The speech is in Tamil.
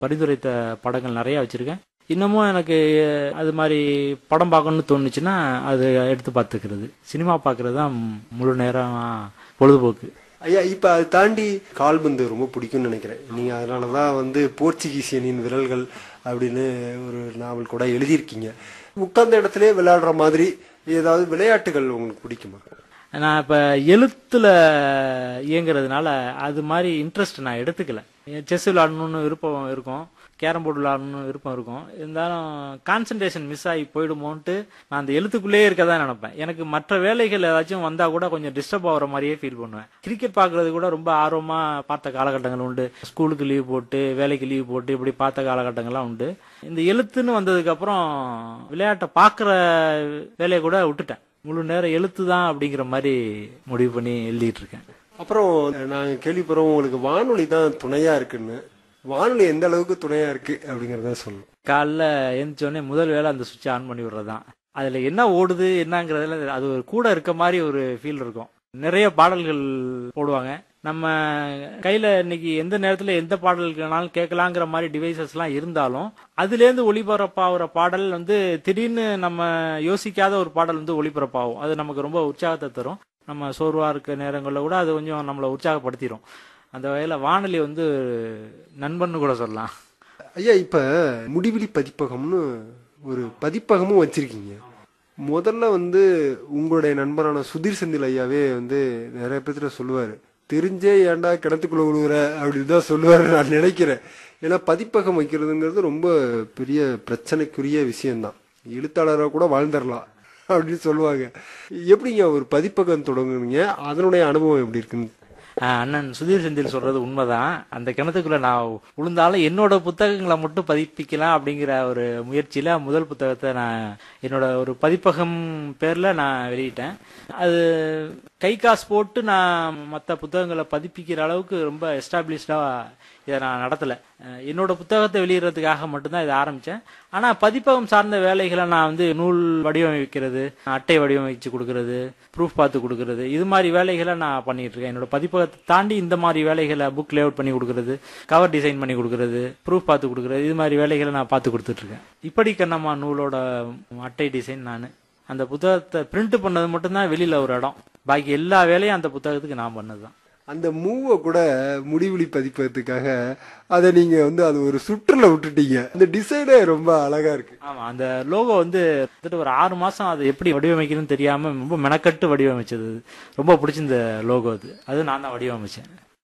பரிந்துரைத்த படங்கள் நிறைய வச்சிருக்கேன் இன்னமும் எனக்கு அது மாதிரி படம் பார்க்கணும்னு தோணுச்சுன்னா அது எடுத்து பார்த்துக்கிறது சினிமா பார்க்கறது தான் முழு நேரம் பொழுதுபோக்கு ஐயா இப்ப அதை தாண்டி கால்பந்து ரொம்ப பிடிக்கும்னு நினைக்கிறேன் நீங்க அதனாலதான் வந்து போர்ச்சுகீசியனின் விரல்கள் அப்படின்னு ஒரு நாவல் கூட எழுதியிருக்கீங்க உட்கார்ந்த இடத்துல விளையாடுற மாதிரி ஏதாவது விளையாட்டுகள் உங்களுக்கு பிடிக்குமா நான் இப்போ எழுத்துல இயங்குறதுனால அது மாதிரி இன்ட்ரெஸ்ட் நான் எடுத்துக்கல செஸ் விளாடணும்னு விருப்பம் இருக்கும் கேரம் போர்டு விளாடணும்னு விருப்பம் இருக்கும் இருந்தாலும் கான்சன்ட்ரேஷன் மிஸ் ஆகி போயிடுமோன்ட்டு நான் அந்த எழுத்துக்குள்ளேயே இருக்க தான் நினைப்பேன் எனக்கு மற்ற வேலைகள் ஏதாச்சும் வந்தா கூட கொஞ்சம் டிஸ்டர்ப் ஆகிற மாதிரியே ஃபீல் பண்ணுவேன் கிரிக்கெட் பார்க்கறது கூட ரொம்ப ஆர்வமா பார்த்த காலகட்டங்கள் உண்டு ஸ்கூலுக்கு லீவ் போட்டு வேலைக்கு லீவ் போட்டு இப்படி பார்த்த காலகட்டங்கள்லாம் உண்டு இந்த எழுத்துன்னு வந்ததுக்கு அப்புறம் விளையாட்டை பார்க்குற வேலையை கூட விட்டுட்டேன் முழு நேரம் எழுத்து தான் அப்படிங்கிற மாதிரி முடிவு பண்ணி எழுதிட்டு இருக்கேன் அப்புறம் நாங்க கேள்விப்படுறோம் உங்களுக்கு வானொலி தான் துணையா இருக்குன்னு வானொலி எந்த அளவுக்கு துணையா இருக்கு அப்படிங்கறத சொல்லணும் காலைல எழுந்திரிச்சோடனே முதல் வேலை அந்த சுவிட்சை ஆன் பண்ணி விடுறதுதான் அதுல என்ன ஓடுது என்னங்கிறதுல அது ஒரு கூட இருக்க மாதிரி ஒரு ஃபீல் இருக்கும் நிறைய பாடல்கள் போடுவாங்க நம்ம கையில இன்னைக்கு எந்த நேரத்துல எந்த பாடல்கள்னாலும் கேட்கலாங்கிற மாதிரி டிவைசஸ் எல்லாம் இருந்தாலும் அதுலேருந்து ஒளிபரப்பாகிற பாடல் வந்து திடீர்னு நம்ம யோசிக்காத ஒரு பாடல் வந்து ஒளிபரப்பாகும் அது நமக்கு ரொம்ப உற்சாகத்தை தரும் நம்ம சோர்வா இருக்க நேரங்களில் கூட அது கொஞ்சம் நம்மளை உற்சாகப்படுத்திடும் அந்த வகையில் வானொலி வந்து நண்பன்னு கூட சொல்லலாம் ஐயா இப்ப முடிவிலி பதிப்பகம்னு ஒரு பதிப்பகமும் வச்சிருக்கீங்க முதல்ல வந்து உங்களுடைய நண்பரான சுதீர் செந்தில் ஐயாவே வந்து நிறைய பேர்த்துல சொல்லுவாரு தெரிஞ்சே ஏன்டா கிணத்துக்குள்ள விழுவுற அப்படின்னு தான் சொல்லுவாரு நான் நினைக்கிறேன் ஏன்னா பதிப்பகம் வைக்கிறதுங்கிறது ரொம்ப பெரிய பிரச்சனைக்குரிய விஷயம்தான் எழுத்தாளராக கூட வாழ்ந்துடலாம் அப்படின்னு சொல்லுவாங்க எப்படிங்க ஒரு பதிப்பகம் தொடங்குனீங்க அதனுடைய அனுபவம் எப்படி இருக்குன்னு ஆஹ் அண்ணன் சுதீர் செந்தில் சொல்றது உண்மைதான் அந்த கிணத்துக்குள்ள நான் விழுந்தாலும் என்னோட புத்தகங்களை மட்டும் பதிப்பிக்கலாம் அப்படிங்கிற ஒரு முயற்சியில முதல் புத்தகத்தை நான் என்னோட ஒரு பதிப்பகம் பேர்ல நான் வெளியிட்டேன் அது கை காசு போட்டு நான் மற்ற புத்தகங்களை பதிப்பிக்கிற அளவுக்கு ரொம்ப எஸ்டாப்ளிஷ்டா இதை நான் நடத்தல அஹ் என்னோட புத்தகத்தை வெளியிடறதுக்காக மட்டும்தான் இதை ஆரம்பிச்சேன் ஆனா பதிப்பகம் சார்ந்த வேலைகளை நான் வந்து நூல் வடிவமைக்கிறது அட்டை வடிவமைச்சு கொடுக்கறது ப்ரூஃப் பார்த்து கொடுக்கறது இது மாதிரி வேலைகளை நான் பண்ணிட்டு இருக்கேன் என்னோட பதிப்பகத்தை தாண்டி இந்த மாதிரி வேலைகளை புக் லேஅவுட் பண்ணி கொடுக்கறது கவர் டிசைன் பண்ணி கொடுக்கறது ப்ரூஃப் பார்த்து கொடுக்கறது இது மாதிரி வேலைகளை நான் பார்த்து கொடுத்துட்டு இருக்கேன் இப்படி கண்ணம்மா நூலோட அட்டை டிசைன் நான் அந்த புத்தகத்தை பிரிண்ட் பண்ணது மட்டும்தான் வெளியில ஒரு இடம் பாக்கி எல்லா வேலையும் அந்த புத்தகத்துக்கு நான் பண்ணதுதான் அந்த மூவை கூட முடிவிலி பதிப்பதற்காக அதை நீங்க வந்து அது ஒரு சுற்றுல விட்டுட்டீங்க அந்த டிசைனே ரொம்ப அழகா இருக்கு ஆமா அந்த லோகோ வந்து கிட்டத்தட்ட ஒரு ஆறு மாசம் அதை எப்படி வடிவமைக்கணும்னு தெரியாம ரொம்ப மெனக்கட்டு வடிவமைச்சது அது. ரொம்ப பிடிச்சிருந்த லோகோ அது அது நான் தான் வடிவமைச்சேன்